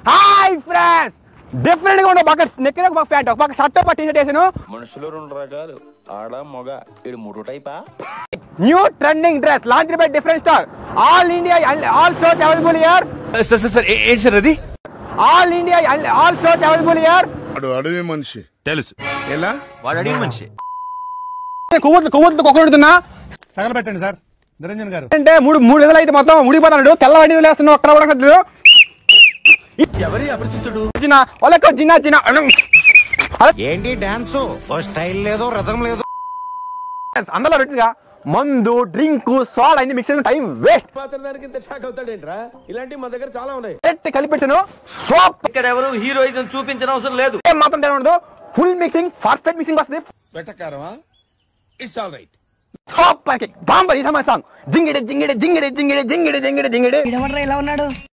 hi friends different గా ఉన్న ఒక నెక్కిన ఒక ప్యాంట్ ఒక షర్ట్ ఒక టీ షర్ట్ వేసాను మనుషులు రెండు రకాలు ఆడ మొగ ఇది మూడు టైపా new trending dress launch by different star all India all shows available year sir sir sir ఏ- ఏంటి సార్ అది all India all shows available year వాడు అడవి మనిషి తెలుసు ఎలా వాడు అడిగిన మనిషి కొవ్వొట్లు కొవ్వొట్లు కొక్కడుతున్నా తగలబెట్టండి సార్ నిరంజన్ గారు అంటే మూడు మూడు విధులు అయితే మొత్తం ముడిపోతున్నాడు తెల్లవాడి వేస్తున్నావు అక్కడ కూడా ఎవరి అపరిచితుడు చిన్న వాళ్ళకి చిన్న చిన్న ఏంటి డాన్స్ ఓ స్టైల్ లేదు రథం లేదు అందులో పెట్టిగా మందు డ్రింక్ సోడా అన్ని మిక్స్ టైం వేస్ట్ మాత్రం దానికి ఇంత షాక్ అవుతాడేంట్రా ఇలాంటివి మా దగ్గర చాలా ఉన్నాయి డైరెక్ట్ కలిపెట్టాను సోప్ ఇక్కడ ఎవరు హీరోయిజం చూపించిన అవసరం లేదు ఏం మాత్రం తేడా ఉండదు ఫుల్ మిక్సింగ్ పర్ఫెక్ట్ మిక్సింగ్ వస్తుంది వెటకారమా ఇట్స్ ఆల్ రైట్ సోప్ పైకి బాంబర్ ఈ సమయ సాంగ్ జింగిడి జింగిడి జింగిడి జింగిడి జింగిడి జింగిడి జింగిడి ఇలా ఉన్నాడు